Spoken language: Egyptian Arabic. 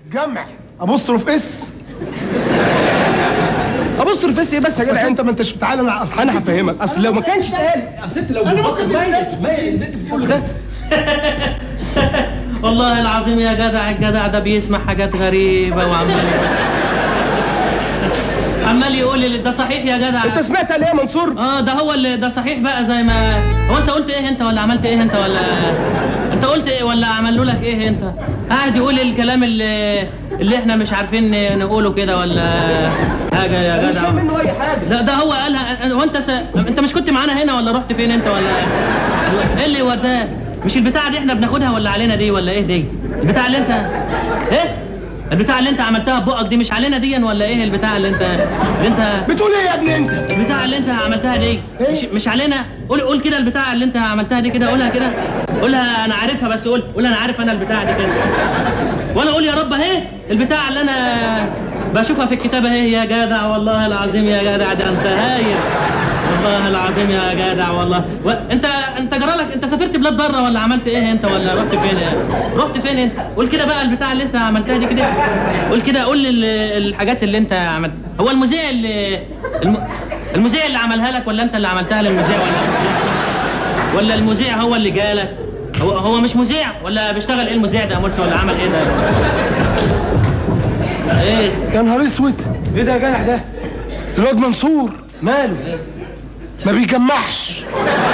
جمع ابوستروف اس ابوستروف اس ايه بس يا جدع جدع انت ما انتش تعالى انا اصل انا هفهمك اصل لو ما كانش اتقال اصل انت لو أنا ممكن ميز تتناسب. ميز انت بتقول ده والله العظيم يا جدع الجدع ده بيسمع حاجات غريبة وعمال عمال يقول لي ده صحيح يا جدع انت سمعت ليه يا منصور اه ده هو اللي ده صحيح بقى زي ما هو انت قلت ايه انت ولا عملت ايه انت ولا انت قلت ايه ولا عملوا لك ايه انت قاعد يقول الكلام اللي اللي احنا مش عارفين نقوله كده ولا حاجه يا مش جدع فاهم منه اي حاجه لا ده هو قالها هو انت س... انت مش كنت معانا هنا ولا رحت فين انت ولا ايه اللي وداه مش البتاعه دي احنا بناخدها ولا علينا دي ولا ايه دي البتاعه اللي انت ايه البتاعه اللي انت عملتها ببقك دي مش علينا دي ولا ايه البتاعه اللي انت اللي انت بتقول ايه يا ابني انت البتاعه اللي انت عملتها دي مش, مش علينا قول قول كده البتاعه اللي انت عملتها دي كده قولها كده قولها انا عارفها بس قول قول انا عارف انا البتاعه دي كده ولا قول يا رب اهي البتاعه اللي انا بشوفها في الكتاب اهي يا جدع والله العظيم يا جدع ده انت هايل والله العظيم يا جدع والله و... انت انت جرالك انت سافرت بلاد بره ولا عملت ايه انت ولا رحت فين رحت فين انت قول كده بقى البتاع اللي انت عملتها دي كده قول كده قول لي ال- الحاجات اللي انت عملتها هو المذيع اللي الم... المذيع اللي عملها لك ولا انت اللي عملتها للمذيع ولا المذيع ولا المذيع هو اللي جالك هو هو مش مذيع ولا بيشتغل ايه المذيع ده يا مرسي ولا عمل ايه ده ايه يا نهار اسود ايه ده يا جدع ده الواد منصور ماله ما بيجمعش